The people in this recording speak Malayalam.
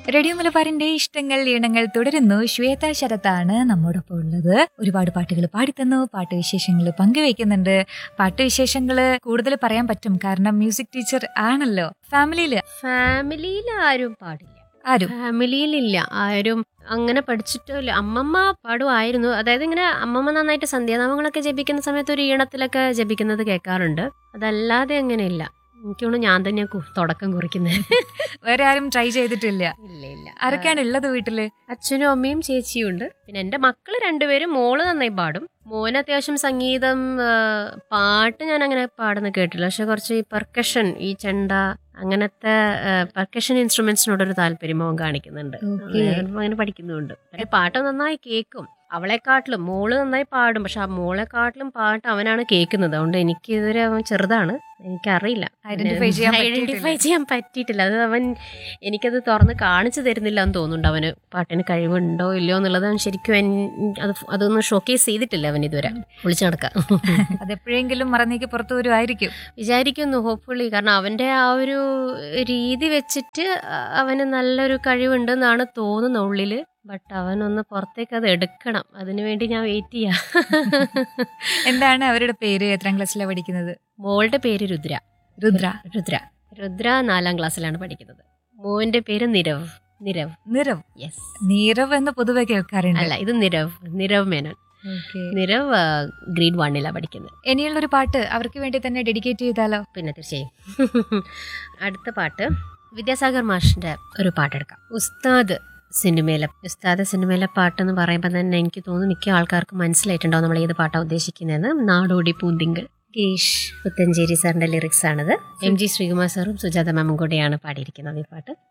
റേഡിയോ മലബാറിന്റെ ഇഷ്ടങ്ങൾ ഈണങ്ങൾ തുടരുന്നു ശ്വേത ശരത്താണ് നമ്മോടൊപ്പം ഉള്ളത് ഒരുപാട് പാട്ടുകൾ പാടിത്തന്നു പാട്ട് വിശേഷങ്ങൾ പങ്കുവെക്കുന്നുണ്ട് പാട്ട് വിശേഷങ്ങൾ കൂടുതൽ പറയാൻ പറ്റും കാരണം മ്യൂസിക് ടീച്ചർ ആണല്ലോ ഫാമിലിയില് ഫാമിലിയിൽ ആരും പാടില്ല ആരും ഫാമിലിയിലില്ല ആരും അങ്ങനെ പഠിച്ചിട്ടില്ല അമ്മമ്മ പാടുമായിരുന്നു അതായത് ഇങ്ങനെ അമ്മമ്മ നന്നായിട്ട് സന്ധ്യാനാമങ്ങളൊക്കെ ജപിക്കുന്ന സമയത്ത് ഒരു ഈണത്തിലൊക്കെ ജപിക്കുന്നത് കേൾക്കാറുണ്ട് അതല്ലാതെ അങ്ങനെയില്ല എനിക്ക് തോന്നുന്നു ഞാൻ തന്നെ കു- തുടക്കം കുറിക്കുന്നത് വേറെ ആരും ട്രൈ ചെയ്തിട്ടില്ല ഇല്ല ഇല്ല ആരൊക്കെയാണ് ഉള്ളത് വീട്ടില് അച്ഛനും അമ്മയും ചേച്ചിയും ഉണ്ട് പിന്നെ എൻ്റെ മക്കള് രണ്ടുപേരും മോള് നന്നായി പാടും മോന് അത്യാവശ്യം സംഗീതം ആ, പാട്ട് ഞാൻ അങ്ങനെ പാടുന്ന കേട്ടില്ല പക്ഷെ കുറച്ച് ഈ പെർക്കഷൻ ഈ ചെണ്ട അങ്ങനത്തെ പെർക്കഷൻ ഇൻസ്ട്രുമെന്റ്സിനോടൊരു താല്പര്യം മോൻ കാണിക്കുന്നുണ്ട് Okay. അങ്ങനെ അങ്ങനെ പഠിക്കുന്നുണ്ട് പക്ഷെ പാട്ട് നന്നായി കേൾക്കും അവളെക്കാട്ടിലും മോള് നന്നായി പാടും പക്ഷെ ആ മോളെക്കാട്ടിലും പാട്ട് അവനാണ് കേൾക്കുന്നത് അതുകൊണ്ട് എനിക്ക് ഇതുവരെ അവൻ ചെറുതാണ് എനിക്കറിയില്ല Identify ചെയ്യാൻ ഐഡന്റിഫൈ പറ്റിയിട്ടില്ല. ചെയ്യാൻ പറ്റിയിട്ടില്ല അത് അവൻ എനിക്കത് തുറന്ന് കാണിച്ചു തരുന്നില്ല എന്ന് തോന്നുന്നുണ്ട് അവന് പാട്ടിന് കഴിവുണ്ടോ ഇല്ലയോ എന്നുള്ളത് അവൻ ശരിക്കും എൻ- അത് അതൊന്നും ഷോക്കേസ് ചെയ്തിട്ടില്ല അവൻ ഇതുവരെ വിളിച്ചു നടക്കാം അതെപ്പോഴെങ്കിലും മറന്നേക്ക് പുറത്തു വരുമായിരിക്കും വിചാരിക്കുന്നു ഹോപ്പ്ഫുള്ളി കാരണം അവൻ്റെ ആ ഒരു രീതി വെച്ചിട്ട് അവന് നല്ലൊരു കഴിവുണ്ടെന്നാണ് തോന്നുന്നത് ഉള്ളില് ബട്ട് അവനൊന്ന് പുറത്തേക്ക് അത് എടുക്കണം അതിനു വേണ്ടി ഞാൻ വെയിറ്റ് ചെയ്യാം എന്താണ് അവരുടെ പേര് എത്രാം ക്ലാസ്സിലാണ് പഠിക്കുന്നത് മോളുടെ പേര് രുദ്ര രുദ്ര രുദ്ര രുദ്ര നാലാം ക്ലാസ്സിലാണ് പഠിക്കുന്നത് മോന്റെ പേര് നിരവ് നിരവ് നിറവ് യെസ് നീരവ് എന്ന് പൊതുവെ കേൾക്കാറുണ്ട് അല്ല ഇത് നിരവ് നിരവ് മേനോൻ Okay. നിരവ് ഗ്രേഡ് വണ്ണിലാണ് പഠിക്കുന്നത് ഇനിയുള്ള ഒരു പാട്ട് അവർക്ക് വേണ്ടി തന്നെ ഡെഡിക്കേറ്റ് ചെയ്താലോ പിന്നെ തീർച്ചയായും അടുത്ത പാട്ട് വിദ്യാസാഗർ മാഷിന്റെ ഒരു പാട്ടെടുക്കാം ഉസ്താദ് സിനിമയിലെ ഉസ്താദ് സിനിമയിലെ പാട്ടെന്ന് പറയുമ്പോൾ തന്നെ എനിക്ക് തോന്നുന്നു മിക്ക ആൾക്കാർക്ക് മനസ്സിലായിട്ടുണ്ടാവും നമ്മൾ ഏത് പാട്ടാണ് ഉദ്ദേശിക്കുന്നതെന്ന് നാടോടി പൂന്തിങ്കൾ ഗേഷ് പുത്തഞ്ചേരി സാറിന്റെ ലിറിക്സ് ആണിത് എം ജി ശ്രീകുമാർ സാറും സുജാത മാമും കൂടെയാണ് പാടിയിരിക്കുന്നത് ഈ പാട്ട്